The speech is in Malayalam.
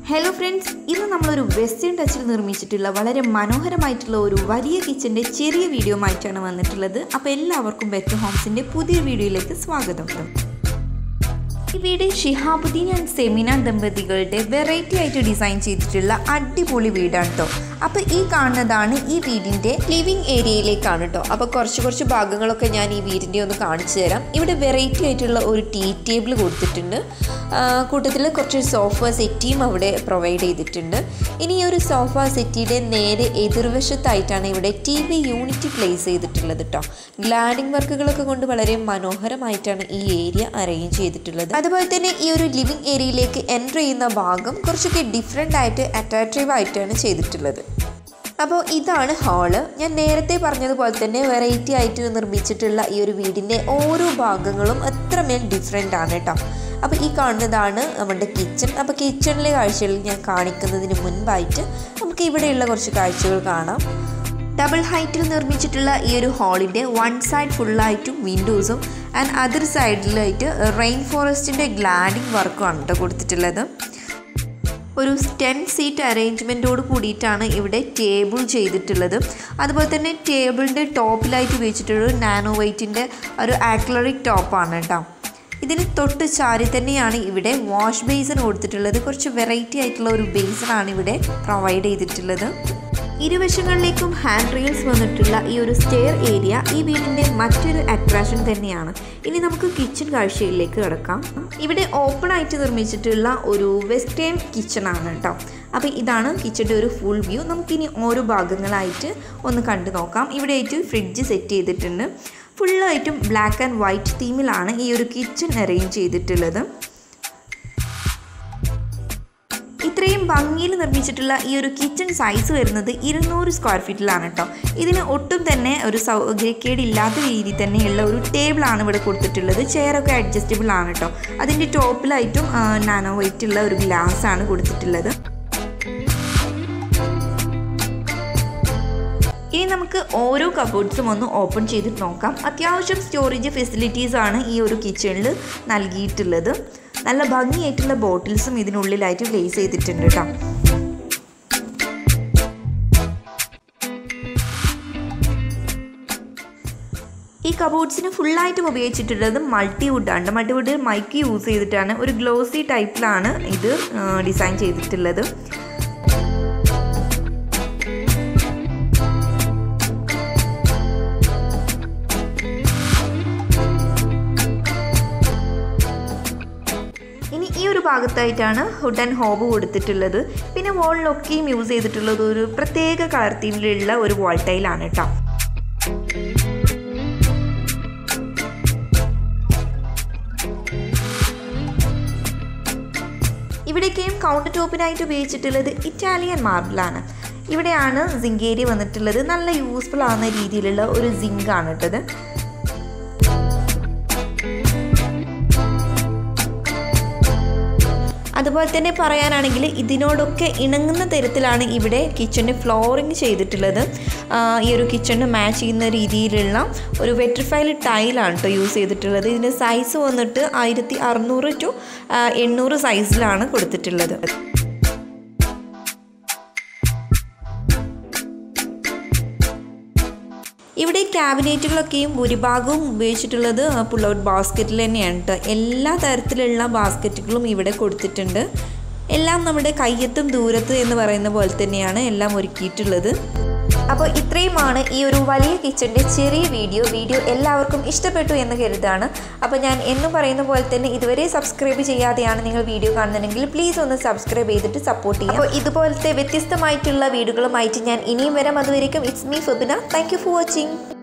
ഹലോ ഫ്രണ്ട്സ് ഇന്ന് നമ്മളൊരു വെസ്റ്റേൺ ടച്ചിൽ നിർമ്മിച്ചിട്ടുള്ള വളരെ മനോഹരമായിട്ടുള്ള ഒരു വലിയ കിച്ചൻ്റെ ചെറിയ വീഡിയോ ആയിട്ടാണ് വന്നിട്ടുള്ളത് അപ്പോൾ എല്ലാവർക്കും ബെറ്റർ ഹോംസിൻ്റെ പുതിയ വീഡിയോയിലേക്ക് സ്വാഗതം ഈ വീട് ഷിഹാബുദ്ദീൻ ആൻഡ് സെമിന ദമ്പതികളുടെ വെറൈറ്റി ആയിട്ട് ഡിസൈൻ ചെയ്തിട്ടുള്ള അടിപൊളി വീടാണ് കേട്ടോ അപ്പോൾ ഈ കാണുന്നതാണ് ഈ വീടിൻ്റെ ലിവിങ് ഏരിയയിലേക്കാണ് കേട്ടോ അപ്പോൾ കുറച്ച് കുറച്ച് ഭാഗങ്ങളൊക്കെ ഞാൻ ഈ വീടിൻ്റെ ഒന്ന് കാണിച്ചു തരാം ഇവിടെ വെറൈറ്റി ആയിട്ടുള്ള ഒരു ടീ ടേബിൾ കൊടുത്തിട്ടുണ്ട് കൂട്ടത്തിൽ കുറച്ച് സോഫ സെറ്റിയും അവിടെ പ്രൊവൈഡ് ചെയ്തിട്ടുണ്ട് ഇനി ഈ ഒരു സോഫ സെറ്റിയുടെ നേരെ എതിർവശത്തായിട്ടാണ് ഇവിടെ ടി വി യൂണിറ്റ് പ്ലേസ് ചെയ്തിട്ടുള്ളത് കേട്ടോ ഗ്ലാഡിംഗ് വർക്കുകളൊക്കെ കൊണ്ട് വളരെ മനോഹരമായിട്ടാണ് ഈ ഏരിയ അറേഞ്ച് ചെയ്തിട്ടുള്ളത് അതുപോലെ തന്നെ ഈ ഒരു ലിവിങ് ഏരിയയിലേക്ക് എൻ്റർ ചെയ്യുന്ന ഭാഗം കുറച്ചൊക്കെ ഡിഫറെൻ്റ് ആയിട്ട് അട്രാക്റ്റീവ് ആയിട്ടാണ് ചെയ്തിട്ടുള്ളത് അപ്പോൾ ഇതാണ് ഹാള് ഞാൻ നേരത്തെ പറഞ്ഞതുപോലെ തന്നെ വെറൈറ്റി ആയിട്ട് നിർമ്മിച്ചിട്ടുള്ള ഈ ഒരു വീടിൻ്റെ ഓരോ ഭാഗങ്ങളും അത്രമേൽ ഡിഫറെൻ്റ് ആണ് കേട്ടോ അപ്പോൾ ഈ കാണുന്നതാണ് നമ്മുടെ കിച്ചൺ അപ്പോൾ കിച്ചണിലെ കാഴ്ചകൾ ഞാൻ കാണിക്കുന്നതിന് മുൻപായിട്ട് നമുക്ക് ഇവിടെയുള്ള കുറച്ച് കാഴ്ചകൾ കാണാം ഡബിൾ ഹൈറ്റിൽ നിർമ്മിച്ചിട്ടുള്ള ഈ ഒരു ഹാളിൻ്റെ വൺ സൈഡ് ഫുള്ളായിട്ടും വിൻഡോസും ആൻഡ് അതർ സൈഡിലായിട്ട് റെയിൻ ഫോറസ്റ്റിൻ്റെ ഗ്ലാഡിംഗ് വർക്കുമാണ് കേട്ടോ കൊടുത്തിട്ടുള്ളത് ഒരു ടെൻ സീറ്റ് അറേഞ്ച്മെൻറ്റോട് കൂടിയിട്ടാണ് ഇവിടെ ടേബിൾ ചെയ്തിട്ടുള്ളത് അതുപോലെ തന്നെ ടേബിളിൻ്റെ ടോപ്പിലായിട്ട് ഉപയോഗിച്ചിട്ടുള്ള നാനോ വൈറ്റിൻ്റെ ഒരു ആക്ലറിക് ടോപ്പാണ് കേട്ടോ ഇതിന് തൊട്ട് ചാരി തന്നെയാണ് ഇവിടെ വാഷ് ബേസിൻ കൊടുത്തിട്ടുള്ളത് കുറച്ച് വെറൈറ്റി ആയിട്ടുള്ള ഒരു ബേസിനാണ് ഇവിടെ പ്രൊവൈഡ് ചെയ്തിട്ടുള്ളത് ഇരുവശങ്ങളിലേക്കും ഹാൻഡ് റെയിൽസ് വന്നിട്ടുള്ള ഈ ഒരു സ്റ്റെയർ ഏരിയ ഈ വീടിൻ്റെ മറ്റൊരു അട്രാക്ഷൻ തന്നെയാണ് ഇനി നമുക്ക് കിച്ചൺ കാഴ്ചയിലേക്ക് കിടക്കാം ഇവിടെ ഓപ്പൺ ആയിട്ട് നിർമ്മിച്ചിട്ടുള്ള ഒരു വെസ്റ്റേൺ കിച്ചൺ ആണ് കേട്ടോ അപ്പോൾ ഇതാണ് കിച്ചൻ്റെ ഒരു ഫുൾ വ്യൂ നമുക്കിനി ഓരോ ഭാഗങ്ങളായിട്ട് ഒന്ന് കണ്ടു നോക്കാം ഇവിടെ ആയിട്ട് ഫ്രിഡ്ജ് സെറ്റ് ചെയ്തിട്ടുണ്ട് ഫുള്ളായിട്ടും ബ്ലാക്ക് ആൻഡ് വൈറ്റ് തീമിലാണ് ഈ ഒരു കിച്ചൺ അറേഞ്ച് ചെയ്തിട്ടുള്ളത് ഇത്രയും ഭംഗിയിൽ നിർമ്മിച്ചിട്ടുള്ള ഈ ഒരു കിച്ചൺ സൈസ് വരുന്നത് ഇരുന്നൂറ് സ്ക്വയർ ഫീറ്റിലാണ് കേട്ടോ ഇതിന് ഒട്ടും തന്നെ ഒരു സൗകര്യക്കേടില്ലാത്ത രീതിയിൽ തന്നെയുള്ള ഒരു ടേബിളാണ് ഇവിടെ കൊടുത്തിട്ടുള്ളത് ചെയറൊക്കെ അഡ്ജസ്റ്റബിൾ ആണ് കേട്ടോ അതിൻ്റെ ടോപ്പിലായിട്ടും നാനോ വൈറ്റുള്ള ഒരു ഗ്ലാസ് ആണ് കൊടുത്തിട്ടുള്ളത് ഇനി നമുക്ക് ഓരോ കബോർഡ്സും ഒന്ന് ഓപ്പൺ ചെയ്തിട്ട് നോക്കാം അത്യാവശ്യം സ്റ്റോറേജ് ഫെസിലിറ്റീസ് ആണ് ഈ ഒരു കിച്ചണിൽ നൽകിയിട്ടുള്ളത് നല്ല ഭംഗിയായിട്ടുള്ള ബോട്ടിൽസും ഇതിനുള്ളിലായിട്ട് പ്ലേസ് ചെയ്തിട്ടുണ്ട് കേട്ടോ ഈ കബോർഡ്സിന് ഫുള്ളായിട്ടും ഉപയോഗിച്ചിട്ടുള്ളത് മൾട്ടി വുഡാണ് മൾട്ടി വുഡ് മൈക്ക് യൂസ് ചെയ്തിട്ടാണ് ഒരു ഗ്ലോസി ടൈപ്പിലാണ് ഇത് ഡിസൈൻ ചെയ്തിട്ടുള്ളത് ഇനി ഈ ഒരു ഭാഗത്തായിട്ടാണ് ഹുഡ് ആൻഡ് ഹോബ് കൊടുത്തിട്ടുള്ളത് പിന്നെ വോളിലൊക്കെയും യൂസ് ചെയ്തിട്ടുള്ളത് ഒരു പ്രത്യേക കളർ തീമിലുള്ള ഒരു വാൾ ടൈലാണ് കേട്ടോ ഇവിടേക്കും കൗണ്ടർ ടോപ്പിനായിട്ട് ഉപയോഗിച്ചിട്ടുള്ളത് ഇറ്റാലിയൻ മാർബിളാണ് ഇവിടെയാണ് സിങ്കേരി വന്നിട്ടുള്ളത് നല്ല യൂസ്ഫുൾ ആവുന്ന രീതിയിലുള്ള ഒരു സിങ്കാണ് കേട്ടത് അതുപോലെ തന്നെ പറയാനാണെങ്കിൽ ഇതിനോടൊക്കെ ഇണങ്ങുന്ന തരത്തിലാണ് ഇവിടെ കിച്ചണിന് ഫ്ലോറിങ് ചെയ്തിട്ടുള്ളത് ഈ ഒരു കിച്ചണിന് മാച്ച് ചെയ്യുന്ന രീതിയിലുള്ള ഒരു വെട്രിഫൈൽ ടൈലാണ് കേട്ടോ യൂസ് ചെയ്തിട്ടുള്ളത് ഇതിൻ്റെ സൈസ് വന്നിട്ട് ആയിരത്തി അറുന്നൂറ് ടു എണ്ണൂറ് സൈസിലാണ് കൊടുത്തിട്ടുള്ളത് ഇവിടെ ക്യാബിനറ്റുകളൊക്കെയും ഭൂരിഭാഗവും ഉപയോഗിച്ചിട്ടുള്ളത് പുൾ ഔട്ട് ബാസ്ക്കറ്റിൽ തന്നെയാണ് കേട്ടോ എല്ലാ തരത്തിലുള്ള ബാസ്ക്കറ്റുകളും ഇവിടെ കൊടുത്തിട്ടുണ്ട് എല്ലാം നമ്മുടെ കയ്യെത്തും ദൂരത്ത് എന്ന് പറയുന്ന പോലെ തന്നെയാണ് എല്ലാം ഒരുക്കിയിട്ടുള്ളത് അപ്പോൾ ഇത്രയുമാണ് ഈ ഒരു വലിയ കിച്ചൻ്റെ ചെറിയ വീഡിയോ വീഡിയോ എല്ലാവർക്കും ഇഷ്ടപ്പെട്ടു എന്ന് കരുതാണ് അപ്പോൾ ഞാൻ എന്നും പറയുന്ന പോലെ തന്നെ ഇതുവരെ സബ്സ്ക്രൈബ് ചെയ്യാതെയാണ് നിങ്ങൾ വീഡിയോ കാണുന്നുണ്ടെങ്കിൽ പ്ലീസ് ഒന്ന് സബ്സ്ക്രൈബ് ചെയ്തിട്ട് സപ്പോർട്ട് ചെയ്യാം അപ്പോൾ ഇതുപോലത്തെ വ്യത്യസ്തമായിട്ടുള്ള വീഡിയോകളുമായിട്ട് ഞാൻ ഇനിയും വരാം അതുവരേക്കും it's me Febina thank you for watching